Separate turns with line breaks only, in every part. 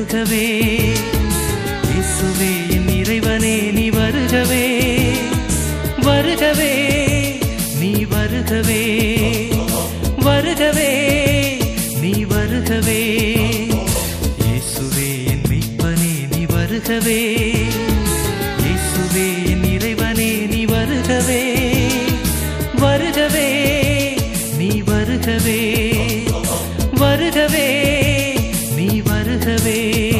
வருகவே இயேசுவே என் இறைவனே நீ வருகவே வருகவே நீ வருகவே வருகவே நீ வருகவே இயேசுவே என் மெய்ப்பனே நீ வருகவே இயேசுவே என் இறைவனே நீ வருகவே வருகவே நீ வருகவே வருகவே நீ வருகவே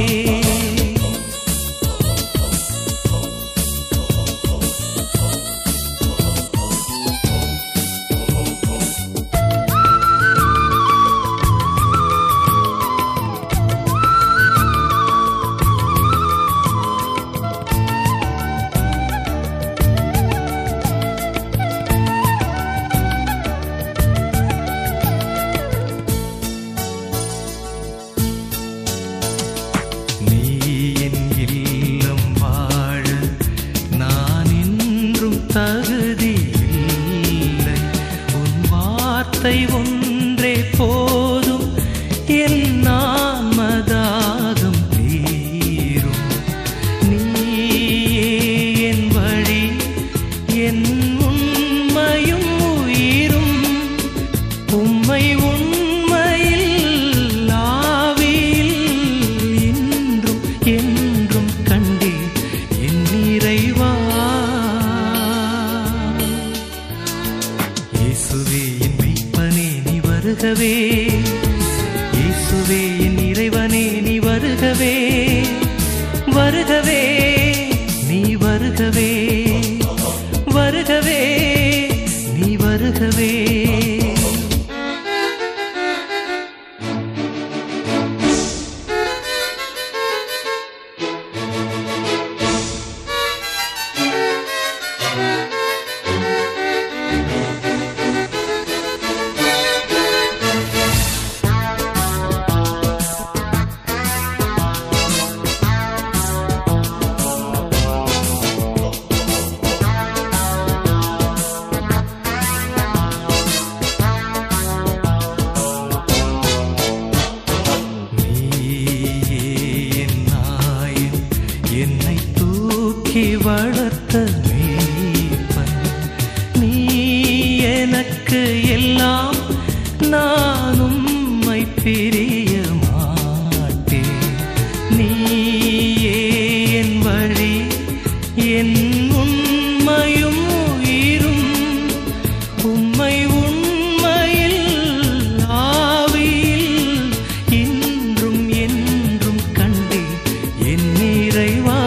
நீ என் இல்லம் வாழ நான் இன்றும் தகுதி இல்லை உன் வார்த்தை ஒன்றே போதும் என் நாமதாகம் தீரும் நீயே என் வழி என் உண்மையும் உயிரும் உம்மை உண்மையில் ஆவியில் இன்றும் என்றும் கண்டே என் நிறைவா இயேசுவே என் மெய்ப்பனே நீ வருகவே இயேசுவே என் இறைவனே நீ வருகவே வருகவே நீ வருகவே வருகவே நீ வருகவே நீயே என் நாயன், என்னை தூக்கி வளர்த்த மீட்பன். நீ எனக்கு எல்லாம் நான் உம்மை பிரிய மாட்டேன் நீயே என் வழி என் உண்மையும் உயிரும் உம்மை உண்மையில் ஆவியில் இன்றும் என்றும் கண்டே என் நிறைவா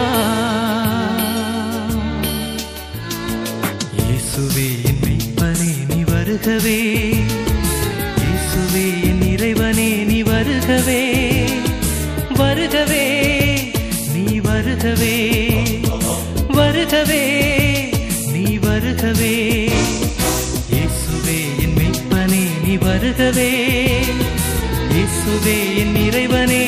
இயேசுவே என் மெய்ப்பனே நீ வருகவே இயேசுவே என் இறைவனே நீ வருகவே வருகவே நீ வருகவே வருகவே நீ வருகவே இயேசுவே என் மெய்ப்பனே நீ வருகவே இயேசுவே என் இறைவனே